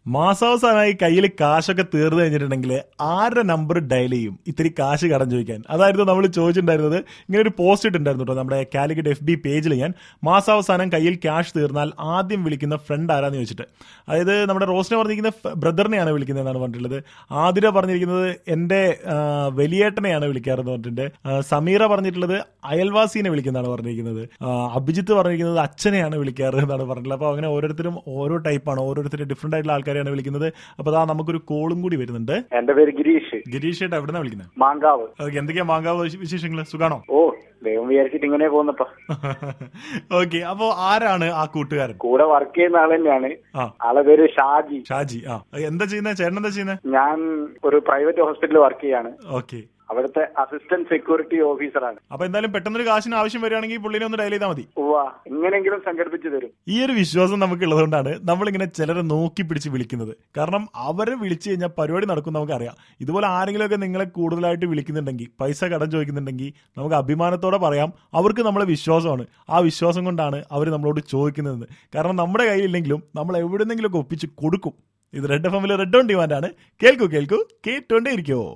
മാസാവസാനമായി കയ്യിൽ കാശൊക്കെ തീർന്നു കഴിഞ്ഞിട്ടുണ്ടെങ്കിൽ ആരുടെ നമ്പർ ഡയൽ ചെയ്യും ഇത്തിരി കാശ് കടം ചോദിക്കാൻ അതായിരുന്നു നമ്മൾ ചോദിച്ചിട്ടുണ്ടായിരുന്നത് ഇങ്ങനെ ഒരു പോസ്റ്റ് ഇട്ടുണ്ടായിരുന്നു കേട്ടോ നമ്മുടെ കാലിക്കറ്റ് എഫ് ബി പേജിൽ ഞാൻ മാസാവസാനം കയ്യിൽ ക്യാഷ് തീർന്നാൽ ആദ്യം വിളിക്കുന്ന ഫ്രണ്ട് ആരാന്ന് ചോദിച്ചിട്ട് അതായത് നമ്മുടെ റോസ്റ്റിനെ പറഞ്ഞിരിക്കുന്ന ബ്രദറിനെയാണ് വിളിക്കുന്നത് എന്നാണ് പറഞ്ഞിട്ടുള്ളത് ആതിര പറഞ്ഞിരിക്കുന്നത് എൻ്റെ ആ, വലിയേട്ടനെയാണ് വിളിക്കാറെന്ന് പറഞ്ഞിട്ടുണ്ട് ആ, സമീറ പറഞ്ഞിട്ടുള്ളത് അയൽവാസിനെ വിളിക്കുന്നതാണ് പറഞ്ഞിരിക്കുന്നത് ആ, അഭിജിത്ത് പറഞ്ഞിരിക്കുന്നത് അച്ഛനെയാണ് വിളിക്കാറ് എന്നാണ് പറഞ്ഞിട്ടുള്ളത് അപ്പോൾ അങ്ങനെ ഓരോരുത്തരും ഓരോ ടൈപ്പാണ് ഓരോരുത്തരും ഡിഫറെന്റ് ആയിട്ടുള്ള ആൾക്കാരെയാണ് വിളിക്കുന്നത് അപ്പോൾ അതാ നമുക്കൊരു കോളും കൂടി വരുന്നുണ്ട് എന്റെ പേര് ഗിരീഷ് ഗിരീഷ് ഏട്ടാ എവിടെന്നാ വിളിക്കുന്നത് മാങ്കാവ് ഓക്കെ എന്തൊക്കെയാ മാങ്കാവ് വിശേഷങ്ങൾ സുഖാണോ ഓ ദൈവം വിചാരിച്ചിട്ട് ഇങ്ങനെ പോകുന്നപ്പ ഓക്കെ അപ്പോ ആരാണ് ആ കൂട്ടുകാരൻ കൂടെ വർക്ക് ചെയ്യുന്ന ആൾ തന്നെയാണ് ആ ആളെ പേര് ഷാജി ഷാജി ആ എന്താ ചെയ്യുന്നത് ചേട്ടൻ എന്താ ചെയ്യുന്നത് ഞാൻ ഒരു പ്രൈവറ്റ് ഹോസ്പിറ്റലിൽ വർക്ക് ചെയ്യാണ് ഓക്കെ അവിടുത്തെ അസിസ്റ്റന്റ് സെക്യൂരിറ്റി ഓഫീസറാണ് അപ്പൊ എന്തായാലും പെട്ടെന്നൊരു കാശിന് ആവശ്യം വരികയാണെങ്കിൽ പുള്ളിനെ ഒന്ന് ഡയൽ ചെയ്താൽ മതി ഉവ്വ എങ്ങനെങ്കിലും സംഘടിപ്പിച്ചു തരും ഈ ഒരു വിശ്വാസം നമുക്ക് ഉള്ളതുകൊണ്ടാണ് നമ്മളിങ്ങനെ ചിലരെ നോക്കി പിടിച്ച് വിളിക്കുന്നത് കാരണം അവരെ വിളിച്ചു കഴിഞ്ഞാൽ പരിപാടി നടക്കും നമുക്കറിയാം ഇതുപോലെ ആരെങ്കിലുമൊക്കെ നിങ്ങളെ കൂടുതലായിട്ട് വിളിക്കുന്നുണ്ടെങ്കിൽ പൈസ കടം ചോദിക്കുന്നുണ്ടെങ്കിൽ നമുക്ക് അഭിമാനത്തോടെ പറയാം അവർക്ക് നമ്മളെ വിശ്വാസമാണ് ആ വിശ്വാസം കൊണ്ടാണ് അവർ നമ്മളോട് ചോദിക്കുന്നത് കാരണം നമ്മുടെ കയ്യിലില്ലെങ്കിലും നമ്മൾ എവിടെന്നെങ്കിലുമൊക്കെ ഒപ്പിച്ച് കൊടുക്കും ഇത് റെഡ് എഫ് എമ്മിൽ റെഡ് ഓൺ ഡിമാൻഡാണ് കേൾക്കൂ കേൾക്കൂ കേട്ടോണ്ടേ ഇരിക്കുമോ